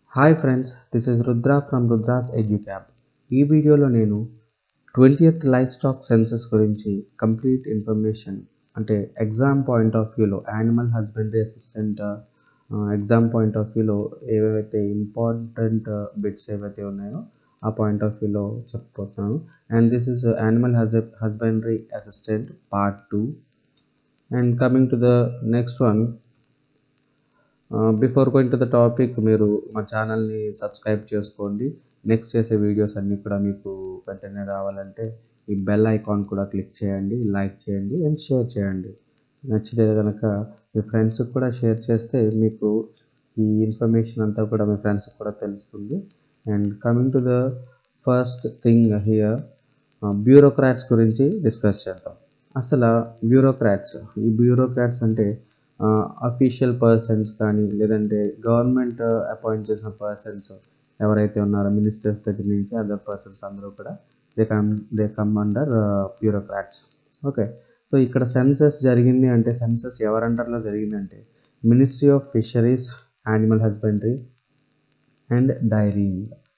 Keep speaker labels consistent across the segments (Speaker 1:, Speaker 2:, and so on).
Speaker 1: hi friends this is Rudra from Rudra's Educab ఈ వీడియోలో నేను ట్వంటీయత్ లైఫ్ స్టాక్ సెన్సస్ గురించి కంప్లీట్ ఇన్ఫర్మేషన్ అంటే ఎగ్జామ్ పాయింట్ ఆఫ్ వ్యూలో animal husbandry assistant exam point of వ్యూలో ఏవైతే ఇంపార్టెంట్ బిట్స్ ఏవైతే ఉన్నాయో ఆ పాయింట్ ఆఫ్ వ్యూలో చెప్పబోతున్నాను అండ్ దిస్ ఇస్ యానిమల్ హజ్ husbandry assistant part two and coming to the next one before going to the topic మీరు మా ఛానల్ని సబ్స్క్రైబ్ చేసుకోండి నెక్స్ట్ చేసే వీడియోస్ అన్నీ కూడా మీకు వెంటనే రావాలంటే ఈ బెల్ ఐకాన్ కూడా క్లిక్ చేయండి లైక్ చేయండి అండ్ షేర్ చేయండి నచ్చితే కనుక మీ ఫ్రెండ్స్కి కూడా షేర్ చేస్తే మీకు ఈ ఇన్ఫర్మేషన్ అంతా కూడా మీ ఫ్రెండ్స్కి కూడా తెలుస్తుంది and coming to the first thing here bureaucrats గురించి డిస్కస్ చేద్దాం అసలు బ్యూరోక్రాట్స్ ఈ బ్యూరోక్రాట్స్ అంటే అఫీషియల్ పర్సన్స్ కానీ లేదంటే గవర్నమెంట్ అపాయింట్ చేసిన పర్సన్స్ ఎవరైతే ఉన్నారో మినిస్టర్స్ దగ్గర నుంచి అదర్ పర్సన్స్ అందరూ కూడా they come they come under bureaucrats okay so ఇక్కడ సెన్సస్ జరిగింది అంటే సెన్సస్ ఎవరి అండర్లో జరిగిందంటే ministry of fisheries animal husbandry and dairy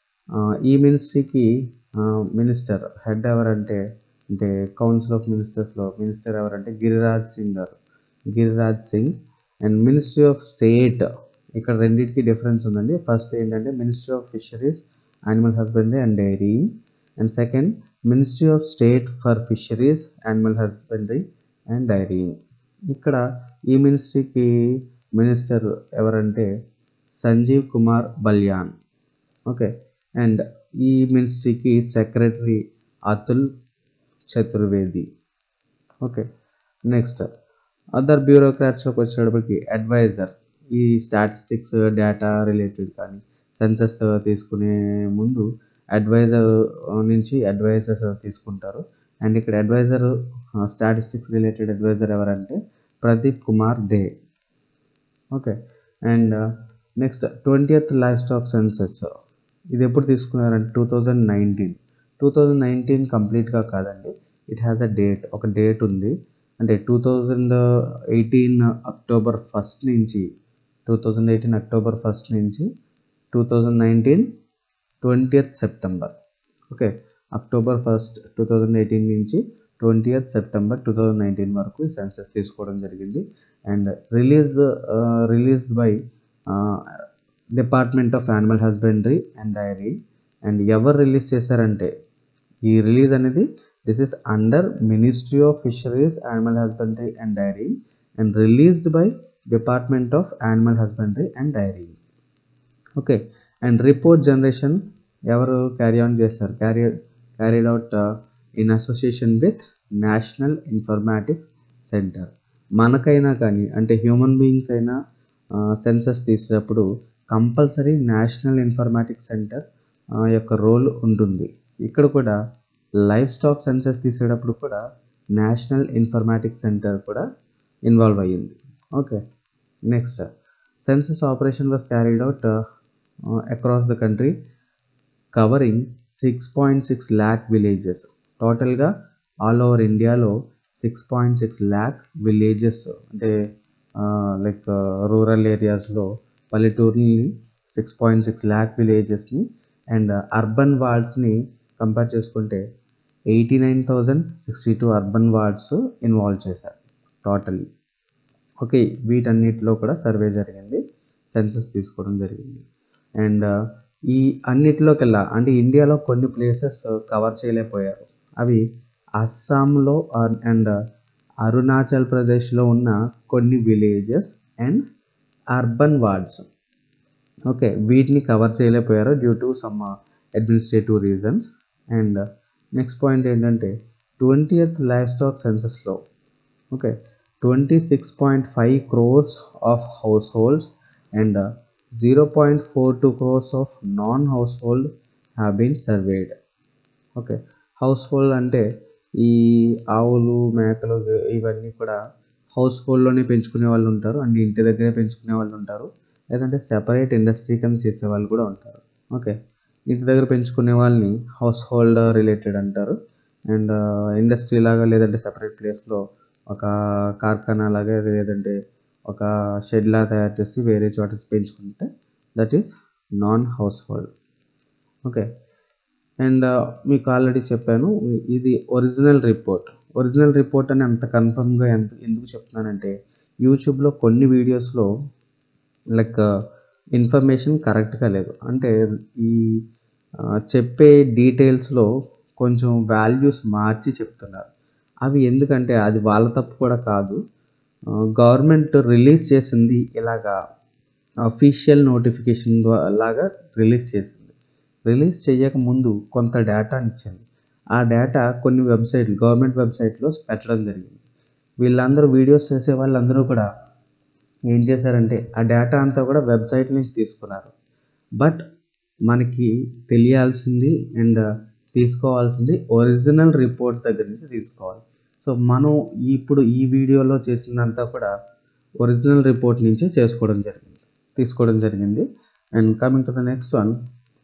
Speaker 1: ఈ మినిస్ట్రీకి మినిస్టర్ హెడ్ ఎవరంటే అంటే కౌన్సిల్ ఆఫ్ మినిస్టర్స్లో మినిస్టర్ ఎవరంటే Giriraj Singh garu Giriraj Singh and ministry of state ఇక్కడ రెండింటికి డిఫరెన్స్ ఉందండి ఫస్ట్ ఏంటంటే ministry of fisheries animal husbandry and dairy and second ministry of state for fisheries animal husbandry and dairy ఇక్కడ ఈ మినిస్ట్రీకి మినిస్టర్ ఎవరంటే సంజీవ్ కుమార్ బల్యాన్ ఓకే అండ్ ఈ మినిస్ట్రీకి secretary Atul Chaturvedi okay next other బ్యూరోక్రాట్స్లోకి వచ్చేటప్పటికి అడ్వైజర్ ఈ స్టాటిస్టిక్స్ డేటా రిలేటెడ్ కానీ సెన్సస్ తీసుకునే ముందు అడ్వైజర్ నుంచి అడ్వైజర్స్ తీసుకుంటారు అండ్ ఇక్కడ అడ్వైజర్ స్టాటిస్టిక్స్ రిలేటెడ్ అడ్వైజర్ ఎవరంటే Pradeep Kumar Dey okay and next twentieth livestock census ఇది ఎప్పుడు తీసుకున్నారంటే two thousand nineteen two thousand nineteen కంప్లీట్గా కాదండి ఇట్ హ్యాస్ అ డేట్ ఒక డేట్ ఉంది అంటే two thousand eighteen October first నుంచి two thousand eighteen October first నుంచి two thousand nineteen twentieth September okay October first two thousand eighteen నుంచి twentieth September two thousand nineteen వరకు ఈ census తీసుకోవడం జరిగింది and release released by department of animal husbandry and dairy and ఎవరు release చేశారంటే ఈ release అనేది this is under ministry of fisheries animal husbandry and dairy and released by department of animal husbandry and dairy okay and report generation ఎవరు carry on చేస్తారు carry carried out in association with National Informatics Centre మనకైనా కానీ అంటే human beings అయినా census తీసేటప్పుడు compulsory National Informatics Centre యొక్క role ఉంటుంది ఇక్కడ కూడా లైఫ్ స్టాక్ సెన్సస్ తీసేటప్పుడు కూడా నేషనల్ ఇన్ఫర్మాటిక్స్ సెంటర్ కూడా ఇన్వాల్వ్ అయ్యింది okay next census operation was carried out across the country covering six point six lakh villages టోటల్గా ఆల్ ఓవర్ ఇండియాలో six point six lakh villages అంటే లైక్ రూరల్ ఏరియాస్లో పల్లెటూరుని సిక్స్ పాయింట్ సిక్స్ ల్యాక్ విలేజెస్ని అండ్ అర్బన్ వార్డ్స్ని compare చేసుకుంటే eighty nine thousand sixty two urban wards involve చేశారు totally okay వీటన్నిటిలో కూడా సర్వే జరిగింది సెన్సస్ తీసుకోవడం జరిగింది అండ్ ఈ అన్నిటిలోకెల్లా అంటే ఇండియాలో కొన్ని ప్లేసెస్ కవర్ చేయలేకపోయారు అవి అస్సాంలో అండ్ అరుణాచల్ ప్రదేశ్లో ఉన్న కొన్ని villages and urban wards okay వీటిని కవర్ చేయలేకపోయారు due to some administrative reasons and next point ఏంటంటే ట్వంటీయత్ లైఫ్ స్టాక్ సెన్సస్లో okay twenty six point five crores of households and zero point four two crores of non house household have been surveyed okay household అంటే ఈ ఆవులు మేకలు ఇవన్నీ కూడా house హోల్డ్లోనే పెంచుకునే వాళ్ళు ఉంటారు అండ్ ఇంటి దగ్గరే పెంచుకునే వాళ్ళు ఉంటారు లేదంటే సెపరేట్ ఇండస్ట్రీ కింద చేసే వాళ్ళు కూడా ఉంటారు ఓకే ఇంటి దగ్గర పెంచుకునే వాళ్ళని హౌస్ హోల్డ్ రిలేటెడ్ అంటారు అండ్ ఇండస్ట్రీ లాగా లేదంటే సెపరేట్ ప్లేస్లో ఒక కార్ఖానా లాగా లేదంటే ఒక షెడ్ లా తయారు చేసి వేరే చోట పెంచుకుంటే దట్ ఈస్ నాన్ హౌస్ హోల్డ్ ఓకే అండ్ మీకు ఆల్రెడీ చెప్పాను ఇది ఒరిజినల్ రిపోర్ట్ ఒరిజినల్ రిపోర్ట్ అని అంత కన్ఫర్మ్గా ఎంత ఎందుకు చెప్తున్నానంటే యూట్యూబ్లో కొన్ని వీడియోస్లో లైక్ ఇన్ఫర్మేషన్ కరెక్ట్గా లేదు అంటే ఈ ఆ, చెప్పే డీటెయిల్స్లో కొంచెం వాల్యూస్ మార్చి చెప్తున్నారు అవి ఎందుకంటే అది వాళ్ళ తప్పు కూడా కాదు గవర్నమెంట్ రిలీజ్ చేసింది ఇలాగా అఫీషియల్ నోటిఫికేషన్ లాగా రిలీజ్ చేసింది రిలీజ్ చేయక ముందు కొంత డేటాని ఇచ్చింది ఆ డేటా కొన్ని వెబ్సైట్లు గవర్నమెంట్ వెబ్సైట్లో పెట్టడం జరిగింది వీళ్ళందరూ వీడియోస్ చేసే వాళ్ళందరూ కూడా ఏం చేశారంటే ఆ డేటా అంతా కూడా వెబ్సైట్ నుంచి తీసుకున్నారు బట్ మనకి తెలియాల్సింది అండ్ తీసుకోవాల్సింది ఒరిజినల్ రిపోర్ట్ దగ్గర నుంచి తీసుకోవాలి సో మనం ఇప్పుడు ఈ వీడియోలో చేసిందంతా కూడా ఒరిజినల్ రిపోర్ట్ నుంచే చేసుకోవడం జరిగింది తీసుకోవడం జరిగింది and coming to the next one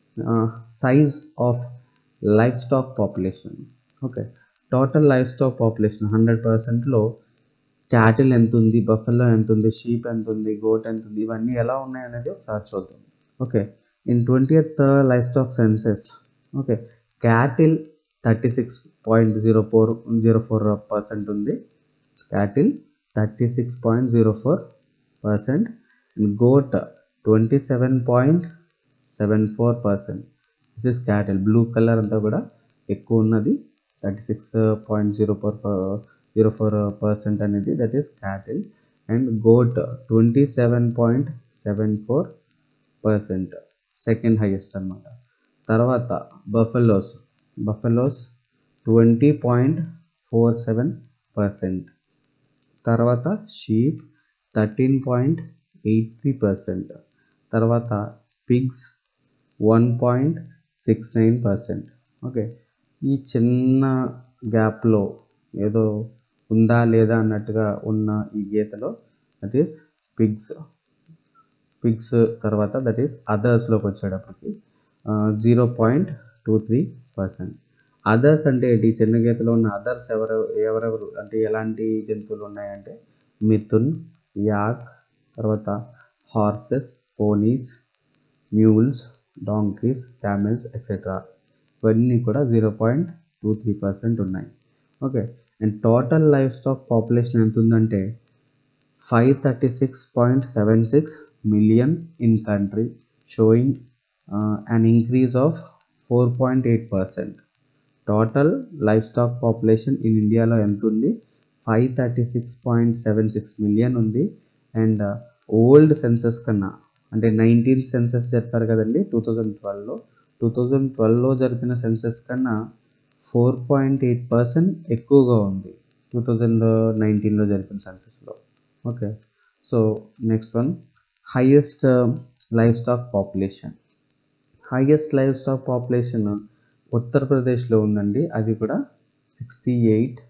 Speaker 1: size of life stock population okay total life stock population hundred పర్సెంట్లో క్యాటిల్ ఎంత ఉంది బఫెల్లో ఎంత ఉంది షీప్ ఎంత ఉంది గోట్ ఎంత ఉంది ఇవన్నీ ఎలా ఉన్నాయి అనేది ఒకసారి చూద్దాం okay in twentieth livestock census okay cattle thirty six point zero four zero four percent ఉంది cattle thirty six point zero four percent goat twenty seven point seven four percent this is cattle blue colour అంతా కూడా ఎక్కువ ఉన్నది thirty six point zero four zero four percent అనేది that is cattle and goat twenty seven point seven four percent second highest అనమాట తర్వాత buffaloes buffaloes twenty point four seven percent తర్వాత sheep thirteen point eight three percent తర్వాత pigs one point six nine percent okay ఈ చిన్న గ్యాప్లో ఏదో ఉందా లేదా అన్నట్టుగా ఉన్న ఈ గీతలో దట్ ఈస్ పిగ్స్ పిగ్స్ తర్వాత దట్ ఈస్ అదర్స్లోకి వచ్చేటప్పటికి zero point two three percent others అంటే ఏంటి చిన్న గీతలో ఉన్న అదర్స్ ఎవరు ఎవరెవరు అంటే ఎలాంటి జంతువులు ఉన్నాయంటే మిథున్ యాక్ తర్వాత horses ponies mules donkeys camels etcetera ఇవన్నీ కూడా zero point two three percent ఉన్నాయి okay and total life stock population ఎంత ఉందంటే five thirty six point seven six million in country showing an increase of four point eight percent total life stock population in ఇండియాలో ఎంత ఉంది five thirty six point seven six million ఉంది and old census కన్నా అంటే nineteen census జరిపారు కదండి two thousand ట్వెల్వ్లో two thousand ట్వెల్వ్లో జరిపిన సెన్సస్ కన్నా ఫోర్ పాయింట్ ఎయిట్ పర్సెంట్ ఎక్కువగా ఉంది టూ థౌజండ్ నైన్టీన్లో జరిపిన సెన్సస్లో okay so next one highest life stock population highest life stock population ఉత్తరప్రదేశ్లో ఉందండి అది కూడా sixty eight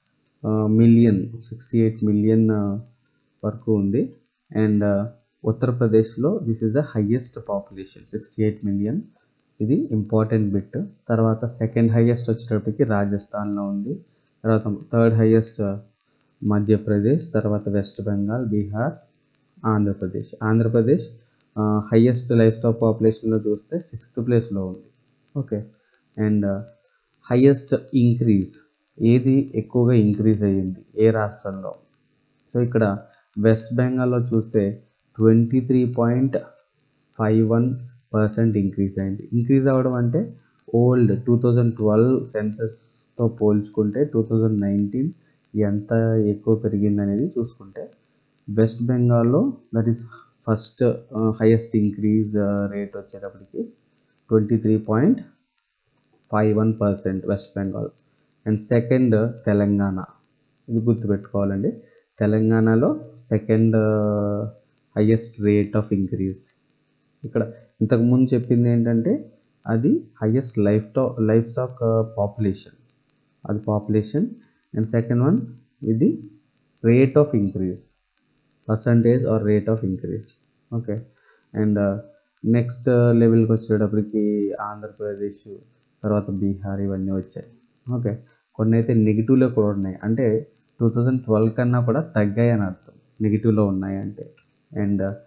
Speaker 1: million sixty eight million వరకు ఉంది అండ్ ఉత్తరప్రదేశ్లో this is the highest population sixty eight million ఇది ఇంపార్టెంట్ బిట్ తర్వాత సెకండ్ హైయెస్ట్ వచ్చేటప్పటికి రాజస్థాన్లో ఉంది తర్వాత థర్డ్ హైయెస్ట్ మధ్యప్రదేశ్ తర్వాత west Bengal Bihar Andhra Pradesh Andhra Pradesh highest life stock పాపులేషన్లో చూస్తే సిక్స్త్ ప్లేస్లో ఉంది ఓకే అండ్ హైయెస్ట్ ఇంక్రీజ్ ఏది ఎక్కువగా ఇంక్రీజ్ అయ్యింది ఏ రాష్ట్రంలో సో ఇక్కడ వెస్ట్ బెంగాల్లో చూస్తే twenty three point five one percent increase అయింది ఇంక్రీజ్ అవ్వడం అంటే ఓల్డ్ టూ థౌజండ్ ట్వెల్వ్ సెన్సస్తో పోల్చుకుంటే టూ థౌజండ్ నైన్టీన్ ఎంత ఎక్కువ పెరిగింది అనేది చూసుకుంటే వెస్ట్ బెంగాల్లో that is first highest increase rate వచ్చేటప్పటికి twenty three point five one percent west Bengal and second Telangana ఇది గుర్తుపెట్టుకోవాలండి తెలంగాణలో second highest rate of increase ఇక్కడ ఇంతకుముందు చెప్పింది ఏంటంటే అది హైయెస్ట్ లైఫ్ టా లైఫ్ స్టాక్ పాపులేషన్ అది పాపులేషన్ అండ్ సెకండ్ వన్ ఇది rate of increase percentage are rate of increase okay and next లెవెల్కి వచ్చేటప్పటికి ఆంధ్రప్రదేశ్ తర్వాత బీహార్ ఇవన్నీ వచ్చాయి ఓకే కొన్ని అయితే నెగిటివ్లో కూడా ఉన్నాయి అంటే టూ థౌజండ్ ట్వెల్వ్ కన్నా కూడా తగ్గాయి అని అర్థం నెగిటివ్లో ఉన్నాయి అంటే and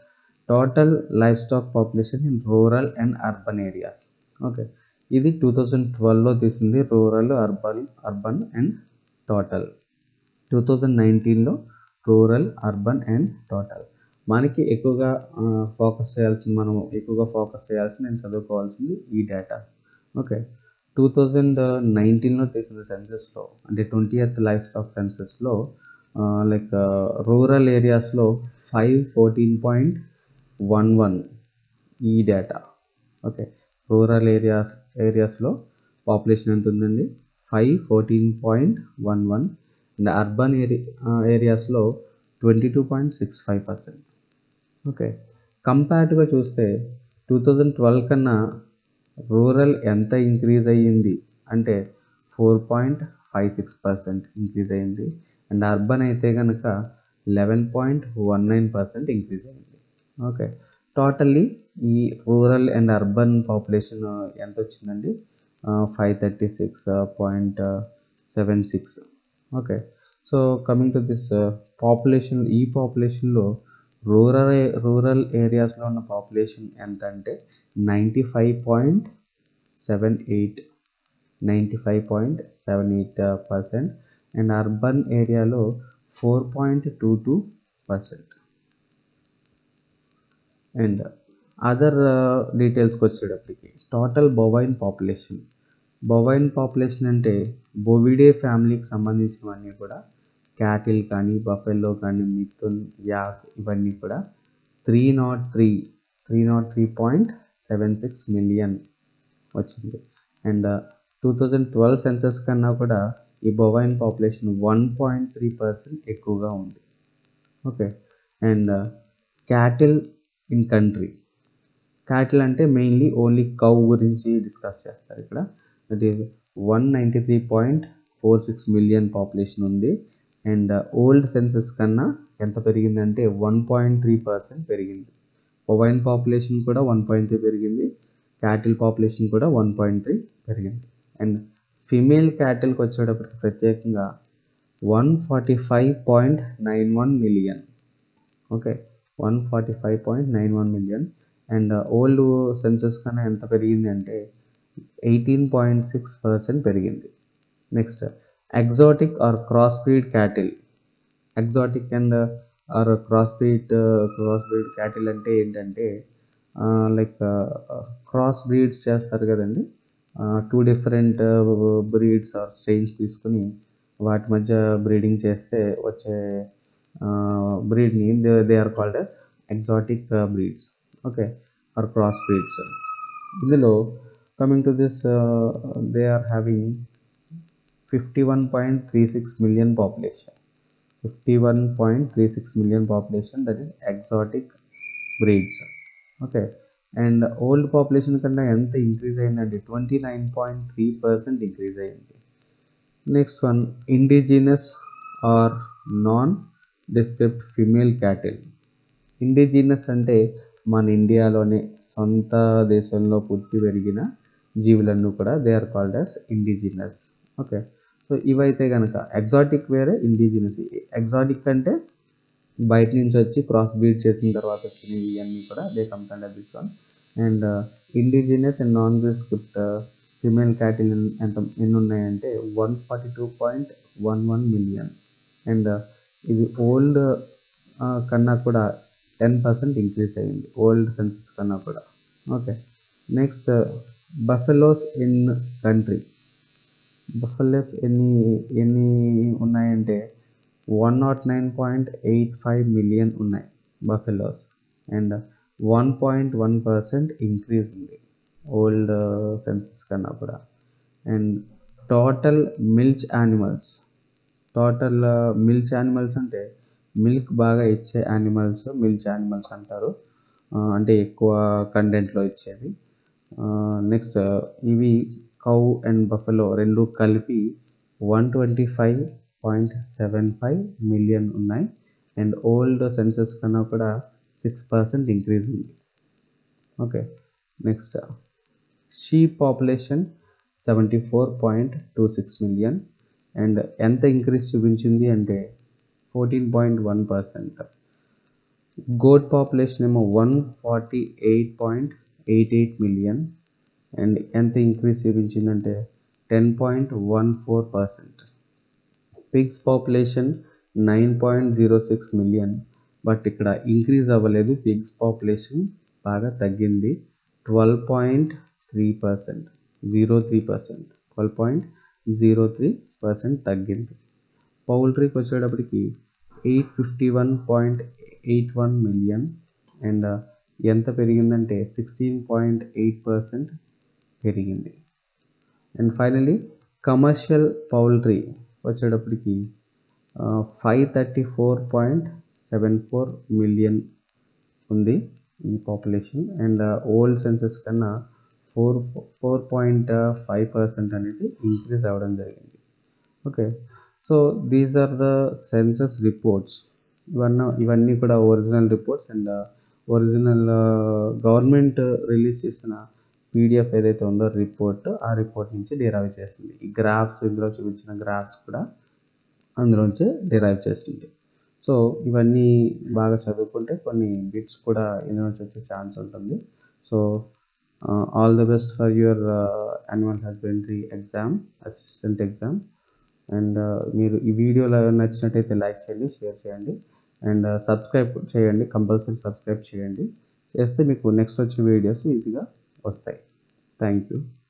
Speaker 1: total life stock population in rural and urban areas okay ఇది టూ థౌజండ్ ట్వెల్వ్లో తీసింది rural urban urban and total two thousand నైన్టీన్లో రూరల్ అర్బన్ అండ్ టోటల్ మనకి ఎక్కువగా ఫోకస్ చేయాల్సింది మనం ఎక్కువగా ఫోకస్ చేయాల్సింది నేను చదువుకోవాల్సింది ఈ డేటా ఓకే టూ థౌజండ్ నైన్టీన్లో తీసిన సెన్సెస్లో అంటే ట్వంటీ ఎయిత్ లైఫ్ స్టాక్ సెన్సెస్లో లైక్ రూరల్ ఏరియాస్లో five fourteen point one one ఈ డేటా ఓకే రూరల్ ఏరియా ఏరియాస్లో పాపులేషన్ ఎంత ఉందండి five fourteen point one one and urban area ఏరియాస్లో twenty two point six five percent okay కంపేర్డ్గా చూస్తే two thousand twelve కన్నా రూరల్ ఎంత ఇంక్రీజ్ అయ్యింది అంటే four point five six percent increase అయ్యింది అండ్ అర్బన్ అయితే కనుక eleven point one nine percent increase అయ్యింది ఓకే టోటల్లీ ఈ రూరల్ అండ్ అర్బన్ పాపులేషన్ ఎంత వచ్చిందండి five thirty six point seven six okay so coming to this population ఈ పాపులేషన్లో rural rural ఏరియాస్లో ఉన్న పాపులేషన్ ఎంత అంటే ninety five point seven eight ninety five point seven eight percent and urban ఏరియాలో four point two two percent and other డీటెయిల్స్కి వచ్చేటప్పటికి total bovine population bovine population అంటే బొవిడే ఫ్యామిలీకి సంబంధించినవన్నీ కూడా క్యాటిల్ కానీ బఫెల్లో కానీ మిథున్ యాక్ ఇవన్నీ కూడా three nought three three nought three point seven six million వచ్చింది and two thousand twelve census కన్నా కూడా ఈ bovine population one point three percent ఎక్కువగా ఉంది okay and cattle in country cattle అంటే మెయిన్లీ ఓన్లీ కౌ గురించి డిస్కస్ చేస్తారు ఇక్కడ that is one ninety three point four six million population ఉంది అండ్ ఓల్డ్ సెన్సెస్ కన్నా ఎంత పెరిగిందంటే వన్ పాయింట్ త్రీ పర్సెంట్ పెరిగింది ఒవైన్ పాపులేషన్ కూడా వన్ పాయింట్ త్రీ పెరిగింది క్యాటిల్ పాపులేషన్ కూడా వన్ పాయింట్ త్రీ పెరిగింది అండ్ ఫిమేల్ క్యాటిల్కి వచ్చేటప్పటికి ప్రత్యేకంగా one forty five point nine one million okay one forty five point nine one million and old census కన్నా ఎంత పెరిగింది అంటే ఎయిటీన్ పాయింట్ సిక్స్ పర్సెంట్ పెరిగింది next exotic or cross breed cattle exotic and or cross breed cross breed cattle అంటే ఏంటంటే like cross breeds చేస్తారు కదండి two different breeds or strains తీసుకుని వాటి మధ్య బ్రీడింగ్ చేస్తే వచ్చే బ్రీడ్ని they are called as exotic breeds okay or cross breeds ఇందులో coming to this they are having fifty one point three six million population fifty one point three six million population that is exotic breeds okay and old population కన్నా ఎంత increase అయిందండి twenty nine point three percent increase అయింది next one indigenous or nondescript female cattle indigenous అంటే మన ఇండియాలోనే సొంత దేశంలో పుట్టి పెరిగిన జీవులన్నీ కూడా they are called as indigenous okay so ఇవైతే కనుక ఎగ్జాటిక్ వేరే ఇండిజినస్ ఎగ్జాటిక్ అంటే బయట నుంచి వచ్చి క్రాస్ బ్రీడ్ చేసిన తర్వాత వచ్చినవి ఇవన్నీ కూడా they comes under this one and indigenous and nondescript female cattle ఎంత ఎన్ని ఉన్నాయంటే one forty two point one one million and ఇది ఓల్డ్ కన్నా కూడా టెన్ పర్సెంట్ ఇంక్రీజ్ అయ్యింది ఓల్డ్ సెన్సెస్ కన్నా కూడా okay next buffaloes in country buffaloes ఎన్ని ఎన్ని ఉన్నాయంటే one nought nine point eight five million ఉన్నాయి buffaloes and one point one percent increase ఉంది ఓల్డ్ సెన్సెస్ కన్నా కూడా and total milch animals total milch animals అంటే మిల్క్ బాగా ఇచ్చే యానిమల్స్ మిల్చ్ యానిమల్స్ అంటారు అంటే ఎక్కువ కంటెంట్లో ఇచ్చేది నెక్స్ట్ ఇవి కౌ అండ్ బఫెలో రెండు కలిపి one twenty five point seven five million ఉన్నాయి అండ్ ఓల్డ్ సెన్సెస్ కన్నా కూడా సిక్స్ పర్సెంట్ ఇంక్రీజ్ ఉంది okay next sheep population seventy four point two six million and ఎంత ఇంక్రీజ్ చూపించింది అంటే fourteen point one percent goat population ఏమో one forty eight point eight eight million and ఎంత increase చూపించిందంటే ten point one four percent pigs population nine point zero six million but ఇక్కడ increase అవ్వలేదు pigs population బాగా తగ్గింది twelve point three percent zero three percent twelve point zero three percent తగ్గింది పౌల్ట్రీకి వచ్చేటప్పటికి eight fifty one point eight one million and ఎంత పెరిగిందంటే sixteen point eight percent పెరిగింది అండ్ ఫైనలీ కమర్షియల్ పౌల్ట్రీ వచ్చేటప్పటికి five thirty four point seven four million ఉంది ఈ population and old census కన్నా four four point five percent అనేది increase అవ్వడం జరిగింది okay so these are the census reports ఇవన్నీ ఇవన్నీ కూడా original reports and original government release చేసిన పీడిఎఫ్ ఏదైతే ఉందో రిపోర్ట్ ఆ రిపోర్ట్ నుంచి డిరైవ్ చేస్తుంది ఈ గ్రాఫ్స్ ఇందులో చూపించిన గ్రాఫ్స్ కూడా అందులోంచే డిరైవ్ చేస్తుంది సో ఇవన్నీ బాగా చదువుకుంటే కొన్ని బిట్స్ కూడా ఇందులో నుంచి వచ్చే ఛాన్స్ ఉంటుంది so all the best for your annual husbandry exam assistant exam and మీరు ఈ వీడియోలో నచ్చినట్టయితే లైక్ చేయండి షేర్ చేయండి అండ్ సబ్స్క్రైబ్ చేయండి కంపల్సరీ సబ్స్క్రైబ్ చేయండి చేస్తే మీకు నెక్స్ట్ వచ్చిన వీడియోస్ ఈజీగా వస్తాయి థ్యాంక్ యూ